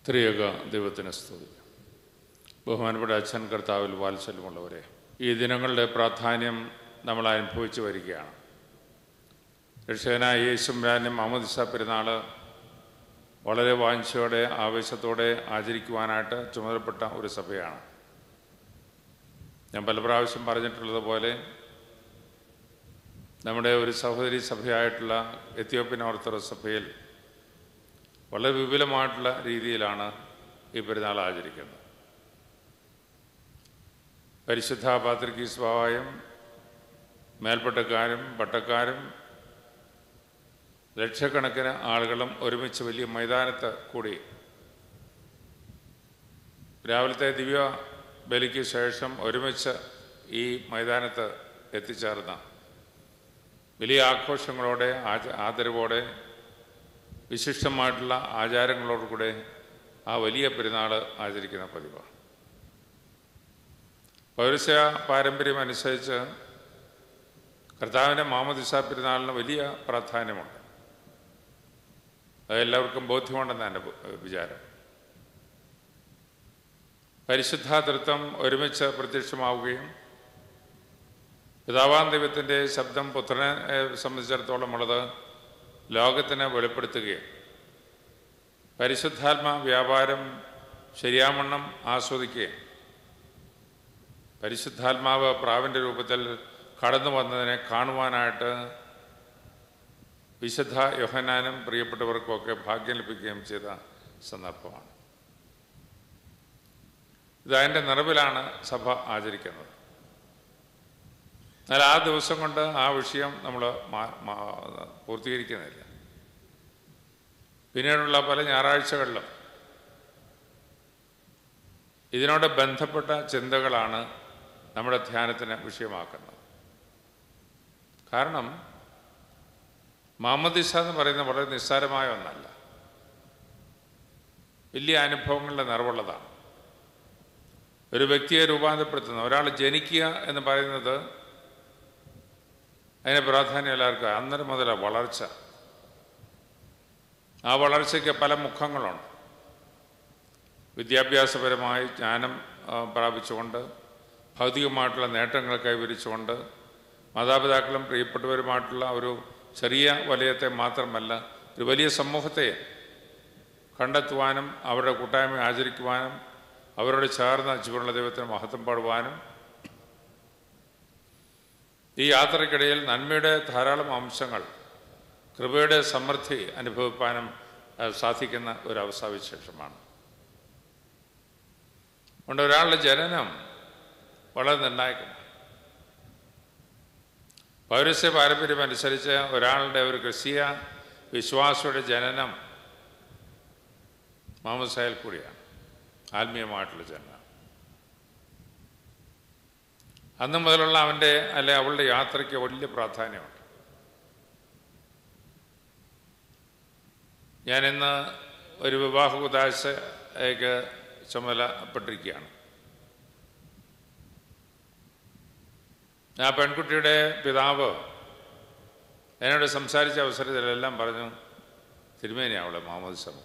ത്രിയേക ദൈവത്തിന് സ്തുതി ബഹുമാനപ്പെട്ട അച്ഛൻ കർത്താവിൽ വാത്സല്യമുള്ളവരെ ഈ ദിനങ്ങളുടെ പ്രാധാന്യം നമ്മൾ അനുഭവിച്ചു വരികയാണ് രക്ഷകനായ യേശുരാനും അമദിസ പെരുന്നാൾ വളരെ വാഞ്ചയോടെ ആവേശത്തോടെ ആചരിക്കുവാനായിട്ട് ചുമതലപ്പെട്ട ഒരു സഭയാണ് ഞാൻ പല പ്രാവശ്യം പറഞ്ഞിട്ടുള്ളതുപോലെ നമ്മുടെ ഒരു സഹോദരി സഭയായിട്ടുള്ള എത്യോപ്യൻ ഓർത്തഡോക്സ് സഭയിൽ വളരെ വിപുലമായിട്ടുള്ള രീതിയിലാണ് ഈ പെരുന്നാൾ ആചരിക്കുന്നത് പരിശുദ്ധ പാത്രികീസ് ബാവായും മേൽപ്പട്ടക്കാരും പട്ടക്കാരും ലക്ഷക്കണക്കിന് ആളുകളും ഒരുമിച്ച് വലിയ മൈതാനത്ത് കൂടി രാവിലത്തെ ദിവ്യ ബലിക്ക് ശേഷം ഒരുമിച്ച് ഈ മൈതാനത്ത് എത്തിച്ചേർന്ന വലിയ ആഘോഷങ്ങളോടെ ആച ആദരവോടെ വിശിഷ്ടമായിട്ടുള്ള ആചാരങ്ങളോടുകൂടെ ആ വലിയ പെരുന്നാൾ ആചരിക്കുന്ന പതിവാണ് പൗരസ്യ പാരമ്പര്യം അനുസരിച്ച് കർത്താവിൻ്റെ മാമദിസ പെരുന്നാളിന് വലിയ പ്രാധാന്യമുണ്ട് അത് എല്ലാവർക്കും ബോധ്യമുണ്ടെന്ന് എൻ്റെ വിചാരം പരിശുദ്ധ തൃത്വം ഒരുമിച്ച് പ്രത്യക്ഷമാവുകയും പിതാവാം ദൈവത്തിൻ്റെ ശബ്ദം പുത്രനെ സംബന്ധിച്ചിടത്തോളം ഉള്ളത് ലോകത്തിന് വെളിപ്പെടുത്തുകയും പരിശുദ്ധാത്മ വ്യാപാരം ശരിയാമണ്ണം ആസ്വദിക്കുകയും പരിശുദ്ധാത്മാവ് പ്രാവിൻ്റെ രൂപത്തിൽ കടന്നു വന്നതിനെ കാണുവാനായിട്ട് വിശുദ്ധ യോഹനാനും പ്രിയപ്പെട്ടവർക്കുമൊക്കെ ഭാഗ്യം ലഭിക്കുകയും ചെയ്ത സന്ദർഭമാണ് ഇതതിൻ്റെ നിറവിലാണ് സഭ ആചരിക്കുന്നത് എന്നാൽ ആ ദിവസം കൊണ്ട് ആ വിഷയം നമ്മൾ പൂർത്തീകരിക്കുന്നില്ല പിന്നീടുള്ള പല ഞായറാഴ്ചകളിലും ഇതിനോട് ബന്ധപ്പെട്ട ചിന്തകളാണ് നമ്മുടെ ധ്യാനത്തിന് വിഷയമാക്കുന്നത് കാരണം മാമദിസ എന്ന് പറയുന്നത് വളരെ നിസ്സാരമായ ഒന്നല്ല വലിയ അനുഭവങ്ങളുടെ നിറവുള്ളതാണ് ഒരു വ്യക്തിയെ രൂപാന്തരപ്പെടുത്തുന്ന ഒരാൾ ജനിക്കുക എന്ന് പറയുന്നത് അതിന് പ്രാധാന്യം എല്ലാവർക്കും അന്നേരം മുതല വളർച്ച ആ വളർച്ചയ്ക്ക് പല മുഖങ്ങളുണ്ട് വിദ്യാഭ്യാസപരമായി ജ്ഞാനം പ്രാപിച്ചുകൊണ്ട് ഭൗതികമായിട്ടുള്ള നേട്ടങ്ങൾ കൈവരിച്ചുകൊണ്ട് മാതാപിതാക്കളും പ്രിയപ്പെട്ടവരുമായിട്ടുള്ള ഒരു ചെറിയ വലയത്തെ മാത്രമല്ല ഒരു വലിയ സമൂഹത്തെ കണ്ടെത്തുവാനും അവരുടെ കൂട്ടായ്മ ആചരിക്കുവാനും അവരോട് ചേർന്ന ജീവനുള്ള ദൈവത്തിന് മഹത്വം പാടുവാനും ഈ യാത്രയ്ക്കിടയിൽ നന്മയുടെ ധാരാളം അംശങ്ങൾ കൃപയുടെ സമൃദ്ധി അനുഭവിപ്പാനും സാധിക്കുന്ന ഒരു അവസ്ഥാവിശേഷമാണ് അതുകൊണ്ട് ഒരാളുടെ ജനനം വളരെ നിർണായകമാണ് പൗരസ്യ പാരമ്പര്യം അനുസരിച്ച് ഒരാളുടെ ഒരു ക്രിസ്തീയ വിശ്വാസിയുടെ ജനനം മാമസായിൽ കൂടിയാണ് ആത്മീയമായിട്ടുള്ള ജനനം അന്ന് മുതലുള്ള അവൻ്റെ അല്ലെ അവളുടെ യാത്രയ്ക്ക് വലിയ പ്രാധാന്യമുണ്ട് ഞാൻ ഇന്ന് ഒരു വിവാഹ കുദാശയ്ക്ക് ചുമതലപ്പെട്ടിരിക്കുകയാണ് ആ പെൺകുട്ടിയുടെ പിതാവ് എന്നോട് സംസാരിച്ച അവസരത്തിലെല്ലാം പറഞ്ഞു തിരുമേനി അവളെ മുഹമ്മദ് സമുക്ക്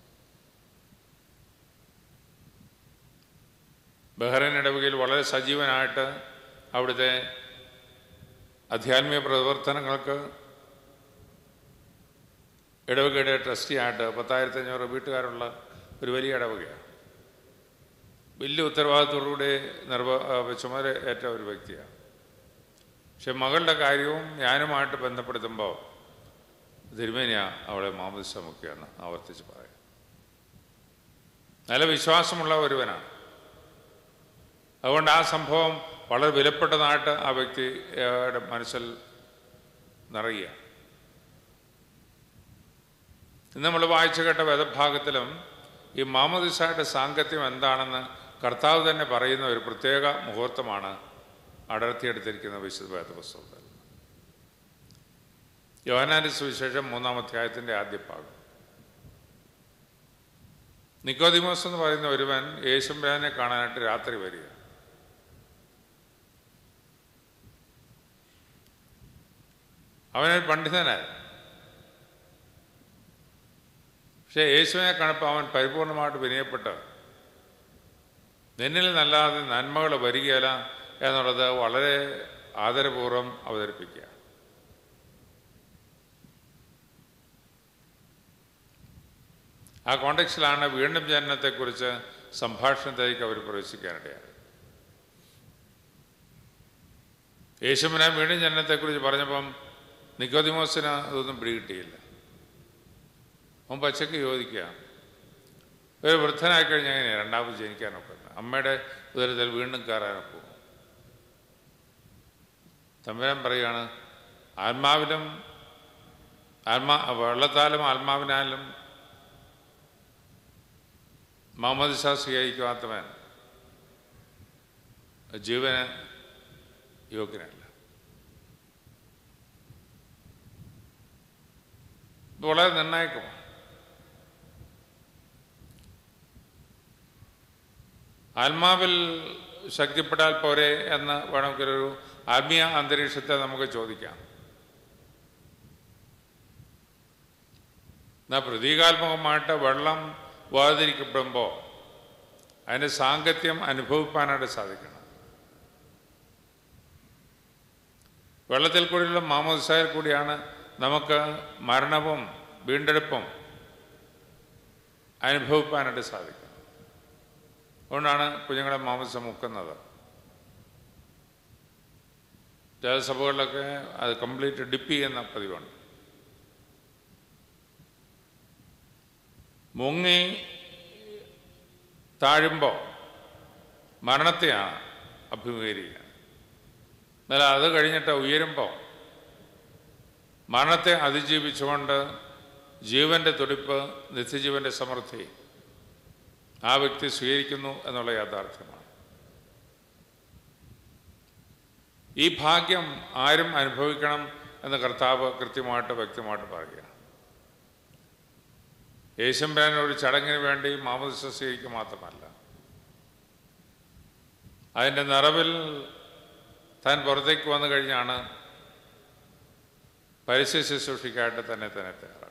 ബഹ്റൈൻ ഇടവകയിൽ വളരെ സജീവനായിട്ട് അവിടുത്തെ ആധ്യാത്മിക പ്രവർത്തനങ്ങൾക്ക് ഇടവകയുടെ ട്രസ്റ്റിയായിട്ട് പത്തായിരത്തി അഞ്ഞൂറ് വീട്ടുകാരുള്ള ഒരു വലിയ ഇടവകയാണ് വലിയ ഉത്തരവാദിത്തോടുകൂടി നിർവ ചുമതല ഏറ്റ ഒരു വ്യക്തിയാണ് പക്ഷെ മകളുടെ കാര്യവും ഞാനുമായിട്ട് ബന്ധപ്പെടുത്തുമ്പോൾ തിരുമേനിയ അവളെ മാമദിസ മുഖ്യമെന്ന് ആവർത്തിച്ച് പറയാം നല്ല വിശ്വാസമുള്ള ഒരുവനാണ് അതുകൊണ്ട് ആ സംഭവം വളരെ വിലപ്പെട്ടതായിട്ട് ആ വ്യക്തിയുടെ മനസ്സിൽ നിറയുക ഇന്ന് നമ്മൾ വായിച്ചു കേട്ട വേദഭാഗത്തിലും ഈ മാമദിസായുടെ സാങ്കത്യം എന്താണെന്ന് കർത്താവ് തന്നെ പറയുന്ന ഒരു പ്രത്യേക മുഹൂർത്തമാണ് അടർത്തിയെടുത്തിരിക്കുന്ന വിശുദ്ധ വേദപുസ്തകത്തിൽ യോഹനാന്റെ സുവിശേഷം മൂന്നാം അധ്യായത്തിൻ്റെ ആദ്യ ഭാഗം നിക്കോദിമോസ് എന്ന് പറയുന്ന ഒരുവൻ യേശുംബാനെ കാണാനായിട്ട് രാത്രി വരിക അവനൊരു പണ്ഡിതനായിരുന്നു പക്ഷേ യേശുവിനെ കാണുമ്പോൾ അവൻ പരിപൂർണമായിട്ട് വിനയപ്പെട്ട് നിന്നിൽ നല്ലാതെ നന്മകൾ വരികയില്ല എന്നുള്ളത് വളരെ ആദരപൂർവ്വം അവതരിപ്പിക്കുക ആ കോണ്ടക്സ്റ്റിലാണ് വീണ്ടും ജനനത്തെക്കുറിച്ച് സംഭാഷണത്തിലേക്ക് അവർ പ്രവേശിക്കാനിടയായത് യേശുവിനെ വീണ്ടും ജനനത്തെക്കുറിച്ച് പറഞ്ഞപ്പം നിക്കോദിമോസിന് അതൊന്നും പിടികിട്ടിയില്ല അവൻ പച്ചക്ക് യോജിക്കുക ഒരു വൃദ്ധനായി കഴിഞ്ഞാൽ എങ്ങനെയാണ് രണ്ടാമത് ജനിക്കാനൊക്കെ അമ്മയുടെ ഉദരത്തിൽ വീണ്ടും കയറാനൊക്കെ തമ്പുരാൻ പറയുകയാണ് ആത്മാവിലും ആത്മാ വെള്ളത്താലും ആത്മാവിനാലും മുഹമ്മദ് ഷാ സ്വീകരിക്കാത്തവൻ ജീവന് യോഗ്യനല്ല ഇത് വളരെ നിർണായകമാണ് ആത്മാവിൽ ശക്തിപ്പെട്ടാൽ പോരെ എന്ന് വേണമെങ്കിലൊരു ആത്മീയ അന്തരീക്ഷത്തെ നമുക്ക് ചോദിക്കാം എന്നാൽ പ്രതീകാത്മകമായിട്ട് വെള്ളം വേർതിരിക്കപ്പെടുമ്പോൾ അതിൻ്റെ സാങ്കത്യം അനുഭവിപ്പാനായിട്ട് സാധിക്കണം വെള്ളത്തിൽ കൂടിയുള്ള മാമോദിസായിൽ കൂടിയാണ് നമുക്ക് മരണവും വീണ്ടെടുപ്പും അനുഭവിപ്പാനായിട്ട് സാധിക്കുന്നത് അതുകൊണ്ടാണ് കുഞ്ഞുങ്ങളെ മാംസം മുക്കുന്നത് ചില സഭകളിലൊക്കെ അത് കംപ്ലീറ്റ് ഡിപ്പ് ചെയ്യുന്ന പതിവുണ്ട് മുങ്ങി താഴുമ്പോൾ മരണത്തെയാണ് അഭിമുഖീകരിക്കുക എന്നാൽ അത് കഴിഞ്ഞിട്ട് ഉയരുമ്പോൾ മരണത്തെ അതിജീവിച്ചുകൊണ്ട് ജീവൻ്റെ തുടിപ്പ് നിത്യജീവൻ്റെ സമൃദ്ധി ആ വ്യക്തി സ്വീകരിക്കുന്നു എന്നുള്ള യാഥാർത്ഥ്യമാണ് ഈ ഭാഗ്യം ആരും അനുഭവിക്കണം എന്ന് കർത്താവ് കൃത്യമായിട്ട് വ്യക്തമായിട്ട് പറയുക യേശുമ്പരാൻ ഒരു ചടങ്ങിന് വേണ്ടി മാമോദിസ സ്വീകരിക്കുക മാത്രമല്ല അതിൻ്റെ നിറവിൽ താൻ പുറത്തേക്ക് വന്നു കഴിഞ്ഞാണ് പരിസ്ഥിതി ശുശ്രൂഷയ്ക്കായിട്ട് തന്നെ തന്നെ തയ്യാറാണ്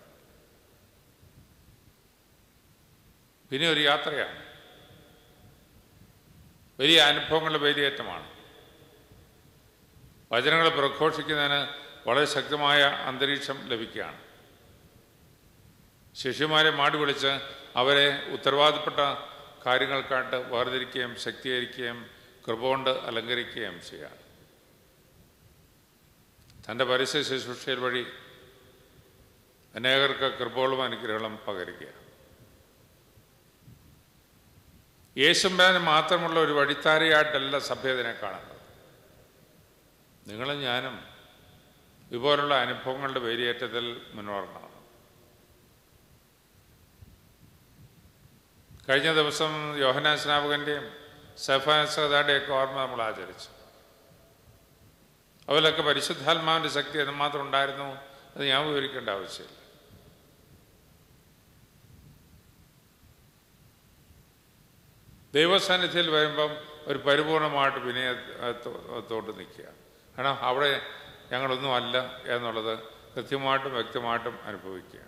പിന്നെ ഒരു യാത്രയാണ് വലിയ അനുഭവങ്ങളുടെ വേലിയേറ്റമാണ് വചനങ്ങൾ പ്രഘോഷിക്കുന്നതിന് വളരെ ശക്തമായ അന്തരീക്ഷം ലഭിക്കുകയാണ് ശിഷ്യന്മാരെ മാടി വിളിച്ച് അവരെ ഉത്തരവാദപ്പെട്ട കാര്യങ്ങൾക്കായിട്ട് വേർതിരിക്കുകയും ശക്തീകരിക്കുകയും കൃപ കൊണ്ട് അലങ്കരിക്കുകയും ചെയ്യാം തൻ്റെ പരിസ്ഥിതി ശുശ്രൂഷയിൽ വഴി അനേകർക്ക് കൃപകളും അനുഗ്രഹങ്ങളും പകരുക യേശുമ്പേന് മാത്രമുള്ള ഒരു വഴിത്താരയായിട്ടല്ല സഭ്യതിനെ കാണുന്നത് നിങ്ങളും ഞാനും ഇതുപോലുള്ള അനുഭവങ്ങളുടെ വേലിയേറ്റത്തിൽ മുന്നോറണം കഴിഞ്ഞ ദിവസം യോഹനാ സ്നാപകൻ്റെയും സഫാസതയുടെയൊക്കെ ഓർമ്മ നമ്മൾ ആചരിച്ചു അവരിലൊക്കെ പരിശുദ്ധാത്മാവിൻ്റെ ശക്തി എന്തുമാത്രം ഉണ്ടായിരുന്നു അത് ഞാൻ വിവരിക്കേണ്ട ആവശ്യമില്ല ദൈവസാന്നിധ്യത്തിൽ വരുമ്പം ഒരു പരിപൂർണമായിട്ട് വിനയത്തോട്ട് നിൽക്കുക കാരണം അവിടെ ഞങ്ങളൊന്നും അല്ല എന്നുള്ളത് കൃത്യമായിട്ടും വ്യക്തമായിട്ടും അനുഭവിക്കുക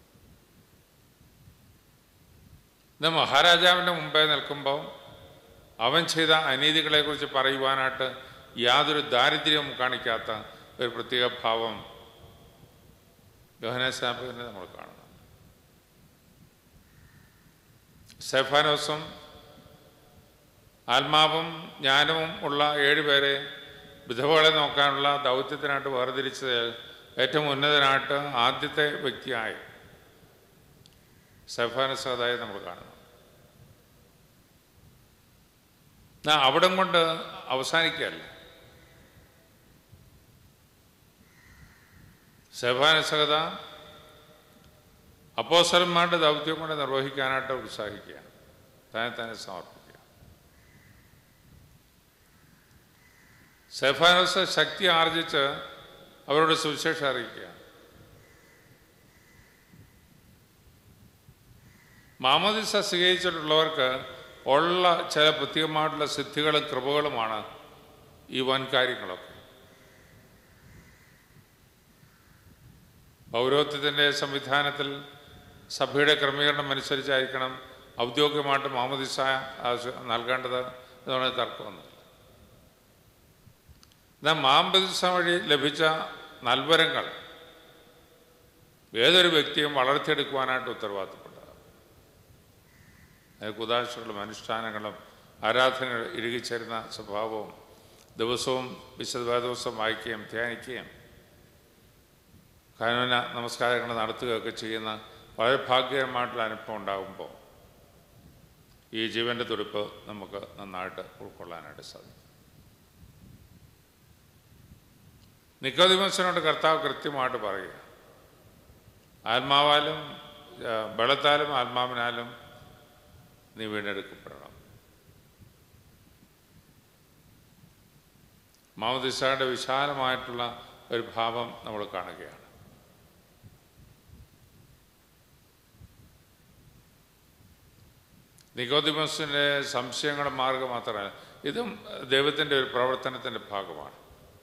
ഇന്ന് മഹാരാജാവിൻ്റെ മുമ്പേ നിൽക്കുമ്പോൾ അവൻ ചെയ്ത അനീതികളെക്കുറിച്ച് പറയുവാനായിട്ട് യാതൊരു ദാരിദ്ര്യവും കാണിക്കാത്ത ഒരു പ്രത്യേക ഭാവം യോഹനാസ്ഥാപകനെ നമ്മൾ കാണുന്നു സെഫാനോസും ആത്മാവും ജ്ഞാനവും ഉള്ള ഏഴുപേരെ വിധവകളെ നോക്കാനുള്ള ദൗത്യത്തിനായിട്ട് വേർതിരിച്ചതിൽ ഏറ്റവും ഉന്നതനായിട്ട് ആദ്യത്തെ വ്യക്തിയായി സെഫാനസതായി നമ്മൾ കാണുന്നു അവിടം കൊണ്ട് അവസാനിക്കുകയല്ല സെഫാനസകത അപ്പോസലന്മാരുടെ ദൗത്യം കൊണ്ട് നിർവഹിക്കാനായിട്ട് ഉത്സാഹിക്കുക തന്നെ തന്നെ സമർപ്പിക്കുക സെഫാനസ് ശക്തി ആർജിച്ച് അവരോട് സുവിശേഷം അറിയിക്കുക മാമോദിസ സ്വീകരിച്ചിട്ടുള്ളവർക്ക് ഉള്ള ചില പ്രത്യേകമായിട്ടുള്ള സിദ്ധികളും കൃപകളുമാണ് ഈ വൻ കാര്യങ്ങളൊക്കെ പൗരോത്വത്തിൻ്റെ സംവിധാനത്തിൽ സഭയുടെ ക്രമീകരണം അനുസരിച്ചായിരിക്കണം ഔദ്യോഗികമായിട്ട് മാമോദിസ ആവശ്യ- നൽകേണ്ടത് എന്നുള്ള തർക്കമൊന്നുമില്ല എന്നാൽ മാമോദിസ വഴി ലഭിച്ച നൽവരങ്ങൾ ഏതൊരു വ്യക്തിയും വളർത്തിയെടുക്കുവാനായിട്ട് ഉത്തരവാദിത്തപ്പെട്ടതാണ് അതിന് ഉദാശകളും അനുഷ്ഠാനങ്ങളും ആരാധനകൾ ഇഴുകിച്ചേരുന്ന സ്വഭാവവും ദിവസവും വിശുദ്ധ ദിവസം വായിക്കുകയും ധ്യാനിക്കുകയും കാനൂന നമസ്കാരങ്ങൾ നടത്തുകയൊക്കെ ചെയ്യുന്ന വളരെ ഭാഗ്യകരമായിട്ടുള്ള അനുഭവം ഉണ്ടാകുമ്പോൾ ഈ ജീവൻ്റെ തുടിപ്പ് നമുക്ക് നന്നായിട്ട് ഉൾക്കൊള്ളാനായിട്ട് സാധിക്കും നിക്കോദിമസിനോട് കർത്താവ് കൃത്യമായിട്ട് പറയുക ആത്മാവാലും ആ, ബലത്താലും ആത്മാവിനാലും നീ വീണ്ടെടുക്കപ്പെടണം മാമദിസയുടെ വിശാലമായിട്ടുള്ള ഒരു ഭാവം നമ്മൾ കാണുകയാണ് നിക്കോദിമസിൻ്റെ സംശയങ്ങളുടെ മാർഗം മാത്രമല്ല ഇതും ദൈവത്തിൻ്റെ ഒരു പ്രവർത്തനത്തിൻ്റെ ഭാഗമാണ്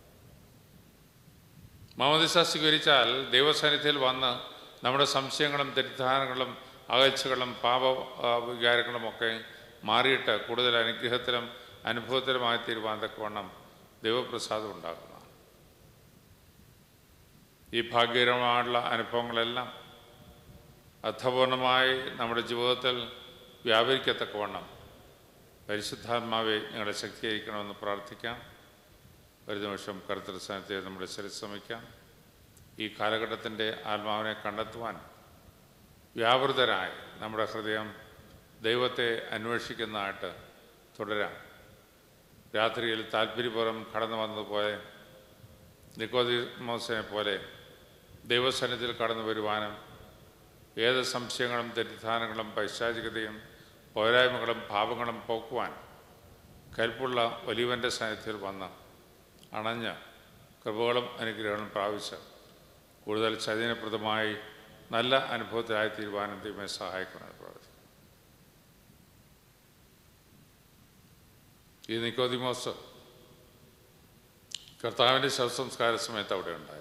മാമദിസ സ്വീകരിച്ചാൽ ദൈവസാന്നിധ്യത്തിൽ വന്ന് നമ്മുടെ സംശയങ്ങളും തെറ്റിദ്ധാരണകളും അകൽച്ചകളും പാപ ആ, വികാരങ്ങളും ഒക്കെ മാറിയിട്ട് കൂടുതൽ അനുഗ്രഹത്തിലും അനുഭവത്തിലുമായി തീരുവാൻ തക്കവണ്ണം ദൈവപ്രസാദം ഉണ്ടാക്കുന്നതാണ് ഈ ഭാഗ്യകരമായുള്ള അനുഭവങ്ങളെല്ലാം അർത്ഥപൂർണമായി നമ്മുടെ ജീവിതത്തിൽ വ്യാപരിക്കത്തക്കവണ്ണം പരിശുദ്ധാത്മാവെ ഞങ്ങളെ ശക്തീകരിക്കണമെന്ന് പ്രാർത്ഥിക്കാം ഒരു നിമിഷം കർത്തൃസ്ഥാനത്തെ നമ്മുടെ ശ്രമിക്കാം ഈ കാലഘട്ടത്തിൻ്റെ ആത്മാവിനെ കണ്ടെത്തുവാൻ വ്യാപൃതരായി നമ്മുടെ ഹൃദയം ദൈവത്തെ അന്വേഷിക്കുന്നതായിട്ട് തുടരാം രാത്രിയിൽ താല്പര്യപൂർവ്വം കടന്നു വന്നതുപോലെ നിക്കോദിമോസിനെ പോലെ ദൈവസന്നിധിയിൽ കടന്നു വരുവാനും ഏത് സംശയങ്ങളും തെറ്റിദ്ധാരണങ്ങളും പൈശാചികതയും പോരായ്മകളും പാപങ്ങളും പോക്കുവാൻ കൽപ്പുള്ള വലിയവൻ്റെ സാന്നിധ്യത്തിൽ വന്ന് അണഞ്ഞ് കൃപകളും അനുഗ്രഹങ്ങളും പ്രാപിച്ച് കൂടുതൽ ചൈതന്യപ്രദമായി നല്ല അനുഭവത്തിലായി തീരുവാനും ദൈവമെ സഹായിക്കണമെന്ന് പ്രാർത്ഥിക്കുന്നു ഈ നിക്കോദിമോസ് കർത്താവിൻ്റെ ശവസംസ്കാര സമയത്ത് അവിടെ ഉണ്ടായിരുന്നു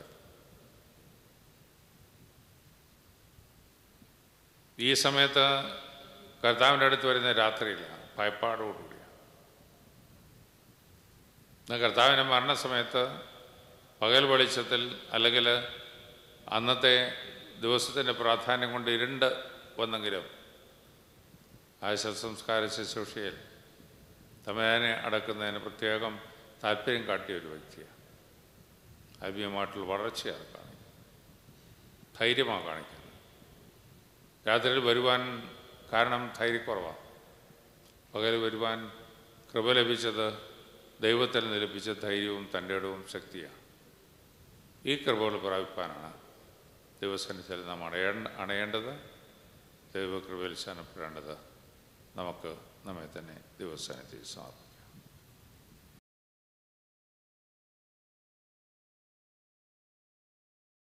ഈ സമയത്ത് കർത്താവിൻ്റെ അടുത്ത് വരുന്ന രാത്രിയിലാണ് ഭയപ്പാടോടുകൂടിയാണ് എന്നാൽ കർത്താവിൻ്റെ മരണസമയത്ത് പകൽ വെളിച്ചത്തിൽ അല്ലെങ്കിൽ അന്നത്തെ ദിവസത്തിൻ്റെ പ്രാധാന്യം കൊണ്ട് ഇരുണ്ട് വന്നെങ്കിലും ആ ശവസംസ്കാര ശുശ്രൂഷയിൽ തമയാനെ അടക്കുന്നതിന് പ്രത്യേകം താല്പര്യം കാട്ടിയ ഒരു വ്യക്തിയാണ് ആത്മീയമായിട്ടുള്ള വളർച്ചയാണ് കാണിക്കുന്നത് ധൈര്യമാണ് കാണിക്കുന്നത് രാത്രിയിൽ വരുവാൻ കാരണം ധൈര്യക്കുറവാണ് പകൽ വരുവാൻ കൃപ ലഭിച്ചത് ദൈവത്തിൽ നിന്ന് ലഭിച്ച ധൈര്യവും തൻ്റെ ഇടവും ശക്തിയാണ് ഈ കൃപകൾ പ്രാപിപ്പാനാണ് ദൈവസന്നിധിയിൽ നാം അണയേണ്ട അണയേണ്ടത് ദൈവകൃപയിൽ ശനപ്പെടേണ്ടത് നമുക്ക് നമ്മെ തന്നെ ദൈവസന്നിധിയിൽ സമർപ്പിക്കാം